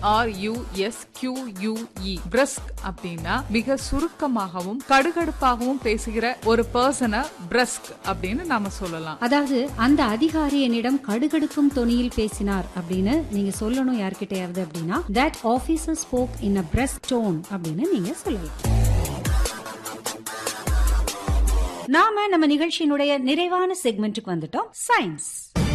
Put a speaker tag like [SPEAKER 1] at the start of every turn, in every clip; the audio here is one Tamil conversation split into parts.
[SPEAKER 1] R U S Q U E brusque அப்படின்னா மிக சுருக்கமாகவும் கடுகடுப்பாகவும் பேசுகிற ஒரு பர்சனை பிரஸ்க் அப்படின்னு நாம சொல்லலாம்
[SPEAKER 2] அதாவது அந்த அதிகாரி என்னிடம் கடுகடுக்கும் தொனியில் பேசினார் அப்படின்னு நீங்க சொல்லணும் யார்கிட்டயாவது அப்படின்னா that officer spoke in a brusque tone அப்படின்னு நீங்க சொல்லலாம் நாம நம்ம நிகழ்ச்சியினுடைய நிறைவான செக்மெண்ட்டுக்கு வந்துட்டோம் சயின்ஸ்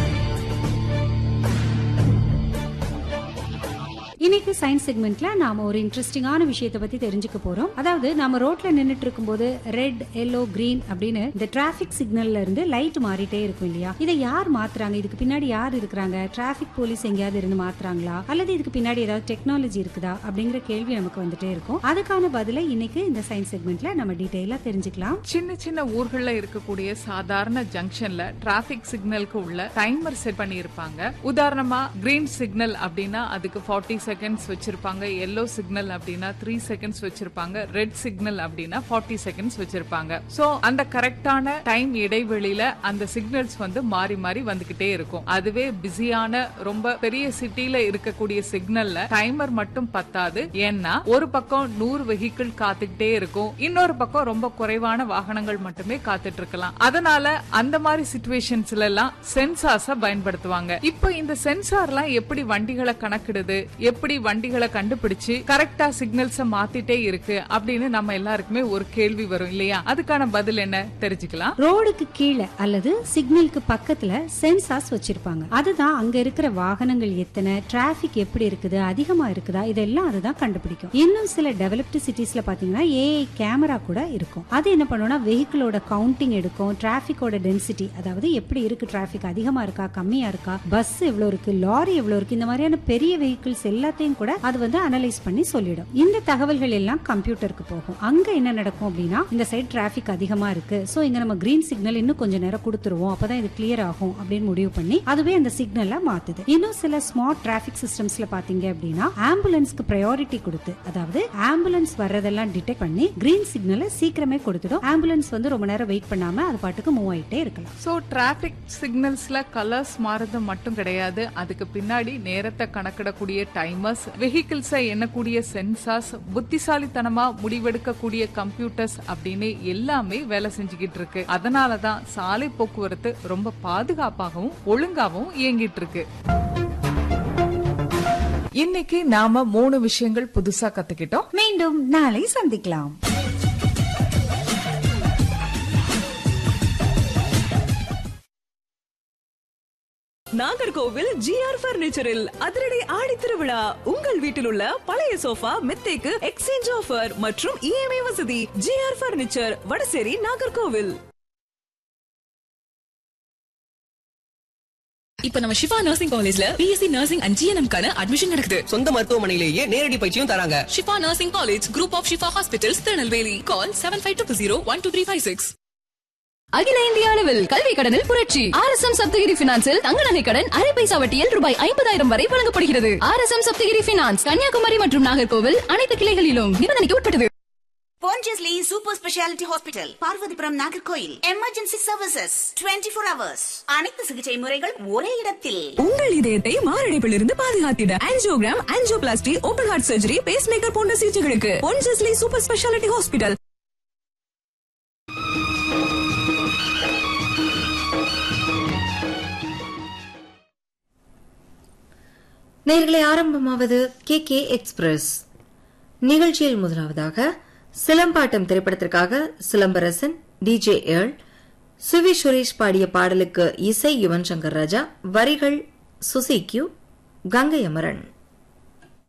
[SPEAKER 2] இன்னைக்கு சயின்ஸ் செக்மெண்ட்ல நாம ஒரு இன்ட்ரெஸ்டிங்கான விஷயத்தை பத்தி தெரிஞ்சுக்க போறோம் அதாவது நாம ரோட்ல நின்னுட்டு இருக்கும்போது ரெட் எல்லோ கிரீன் அப்படின்னு இந்த டிராபிக் சிக்னல்ல இருந்து லைட் மாறிட்டே இருக்கும் இல்லையா இதை யார் மாத்துறாங்க இதுக்கு பின்னாடி யார் இருக்கிறாங்க டிராபிக் போலீஸ் எங்கேயாவது இருந்து மாத்துறாங்களா அல்லது இதுக்கு பின்னாடி ஏதாவது டெக்னாலஜி இருக்குதா அப்படிங்கிற கேள்வி நமக்கு வந்துட்டே இருக்கும் அதுக்கான பதிலை இன்னைக்கு இந்த சயின்ஸ் செக்மெண்ட்ல நம்ம டீடைலா தெரிஞ்சுக்கலாம்
[SPEAKER 1] சின்ன சின்ன ஊர்கள்ல இருக்கக்கூடிய சாதாரண ஜங்ஷன்ல டிராபிக் சிக்னலுக்கு உள்ள டைமர் செட் பண்ணி இருப்பாங்க உதாரணமா கிரீன் சிக்னல் அப்படின்னா அதுக்கு 40 செகண்ட்ஸ் வச்சிருப்பாங்க எல்லோ சிக்னல் அப்படின்னா த்ரீ செகண்ட்ஸ் வச்சிருப்பாங்க ரெட் சிக்னல் அப்படின்னா 40 செகண்ட்ஸ் வச்சிருப்பாங்க சோ அந்த கரெக்டான டைம் இடைவெளியில அந்த சிக்னல்ஸ் வந்து மாறி மாறி வந்துகிட்டே இருக்கும் அதுவே பிஸியான ரொம்ப பெரிய சிட்டில இருக்கக்கூடிய சிக்னல்ல டைமர் மட்டும் பத்தாது ஏன்னா ஒரு பக்கம் நூறு வெஹிக்கிள் காத்துக்கிட்டே இருக்கும் இன்னொரு பக்கம் ரொம்ப குறைவான வாகனங்கள் மட்டுமே காத்துட்டு இருக்கலாம் அதனால அந்த மாதிரி சிச்சுவேஷன்ஸ்ல எல்லாம் சென்சார்ஸ பயன்படுத்துவாங்க இப்போ இந்த சென்சார்லாம் எப்படி வண்டிகளை கணக்கிடுது எப்படி வண்டிகளை கண்டுபிடிச்சு கரெக்டா சிக்னல்ஸ மாத்திட்டே இருக்கு அப்படின்னு நம்ம எல்லாருக்குமே ஒரு கேள்வி வரும் இல்லையா அதுக்கான பதில் என்ன தெரிஞ்சுக்கலாம்
[SPEAKER 2] ரோடுக்கு கீழே அல்லது சிக்னலுக்கு பக்கத்துல சென்சார்ஸ் வச்சிருப்பாங்க அதுதான் அங்க இருக்கிற வாகனங்கள் எத்தனை டிராபிக் எப்படி இருக்குது அதிகமா இருக்குதா இதெல்லாம் அதுதான் கண்டுபிடிக்கும் இன்னும் சில டெவலப்டு சிட்டிஸ்ல பாத்தீங்கன்னா ஏஐ கேமரா கூட இருக்கும் அது என்ன பண்ணும்னா வெஹிக்கிளோட கவுண்டிங் எடுக்கும் டிராபிக்கோட டென்சிட்டி அதாவது எப்படி இருக்கு டிராபிக் அதிகமா இருக்கா கம்மியா இருக்கா பஸ் எவ்வளவு இருக்கு லாரி எவ்வளவு இருக்கு இந்த மாதிரியான பெரிய வெஹிக்கிள்ஸ் எல்லாத்தையும் கூட அது வந்து அனலைஸ் பண்ணி சொல்லிடும் இந்த தகவல்கள் எல்லாம் கம்ப்யூட்டருக்கு போகும் அங்க என்ன நடக்கும் அப்படின்னா இந்த சைடு டிராபிக் அதிகமா இருக்கு சோ இங்க நம்ம கிரீன் சிக்னல் இன்னும் கொஞ்ச நேரம் கொடுத்துருவோம் அப்பதான் இது கிளியர் ஆகும் அப்படின்னு முடிவு பண்ணி அதுவே அந்த சிக்னலை மாத்துது இன்னும் சில ஸ்மார்ட் டிராபிக் சிஸ்டம்ஸ்ல பாத்தீங்க அப்படின்னா ஆம்புலன்ஸ்க்கு ப்ரையாரிட்டி கொடுத்து அதாவது ஆம்புலன்ஸ் வர்றதெல்லாம் டிடெக்ட் பண்ணி கிரீன் சிக்னலை சீக்கிரமே கொடுத்துடும் ஆம்புலன்ஸ் வந்து ரொம்ப நேரம் வெயிட் பண்ணாம அது பாட்டுக்கு மூவ் ஆயிட்டே இருக்கலாம்
[SPEAKER 1] சோ டிராபிக் சிக்னல்ஸ்ல கலர்ஸ் மாறது மட்டும் கிடையாது அதுக்கு பின்னாடி நேரத்தை கணக்கிடக்கூடிய டைமர்ஸ் வெஹிக்கிள்ஸை எண்ணக்கூடிய சென்சார்ஸ் புத்திசாலித்தனமா முடிவெடுக்கக்கூடிய கம்ப்யூட்டர்ஸ் அப்படின்னு எல்லாமே வேலை செஞ்சுக்கிட்டு இருக்கு அதனாலதான் சாலை போக்குவரத்து ரொம்ப பாதுகாப்பாகவும் ஒழுங்காகவும் இயங்கிட்டு இருக்கு இன்னைக்கு நாம மூணு விஷயங்கள் புதுசா கத்துக்கிட்டோம்
[SPEAKER 2] மீண்டும் நாளை சந்திக்கலாம்
[SPEAKER 3] நாகர்கோவில் ஜிஆர் பர்னிச்சரில் அதிரடி ஆடி திருவிழா உங்கள் வீட்டில் உள்ள பழைய சோஃபா மெத்தைக்கு எக்ஸ்சேஞ்ச் ஆஃபர் மற்றும் இஎம்ஐ வசதி ஜிஆர் பர்னிச்சர் வடசேரி நாகர்கோவில்
[SPEAKER 4] இப்ப நம்ம ஷிஃபா நர்சிங் காலேஜ்ல பிஎஸ்சி நர்சிங் அண்ட் ஜிஎன்எம் கான அட்மிஷன் நடக்குது
[SPEAKER 5] சொந்த மருத்துவமனையிலேயே நேரடி பயிற்சியும் தராங்க
[SPEAKER 4] Shifa nursing college group of Shifa hospitals Tirunelveli call seven five two zero one two three five six அகில இந்திய அளவில் கல்வி கடனில் புரட்சி ஆர் எஸ் எம் சப்தகிரி பினான்சில் தங்க நகை கடன் அரை பைசா வட்டியில் ரூபாய் ஐம்பதாயிரம் வரை வழங்கப்படுகிறது R S M Saptagiri finance Kanyakumari மற்றும் நாகர்கோவில் அனைத்து கிளைகளிலும் நிபந்தனைக்கு உட்பட்டது
[SPEAKER 6] Pondicherry Super Speciality Hospital, Parvathipuram Nagercoil emergency services 24 four hours அனைத்து சிகிச்சை முறைகள் ஒரே இடத்தில்
[SPEAKER 3] உங்கள் இதயத்தை மாரடைப்பில் இருந்து பாதுகாத்திட angiogram angioplasty open heart surgery pacemaker போன்ற சிகிச்சைகளுக்கு பொன்ஜஸ்லி சூப்பர் ஸ்பெஷாலிட்டி ஹாஸ்பிட்டல்
[SPEAKER 7] நேர்களை ஆரம்பமாவது கே கே எக்ஸ்பிரஸ் நிகழ்ச்சியில் முதலாவதாக சிலம்பாட்டம் திரைப்படத்திற்காக சிலம்பரசன் டிஜே ஏர்ல் சுவி சுரேஷ் பாடிய பாடலுக்கு இசை யுவன் சங்கர் ராஜா வரிகள் சுசி கியூ கங்கை அமரன்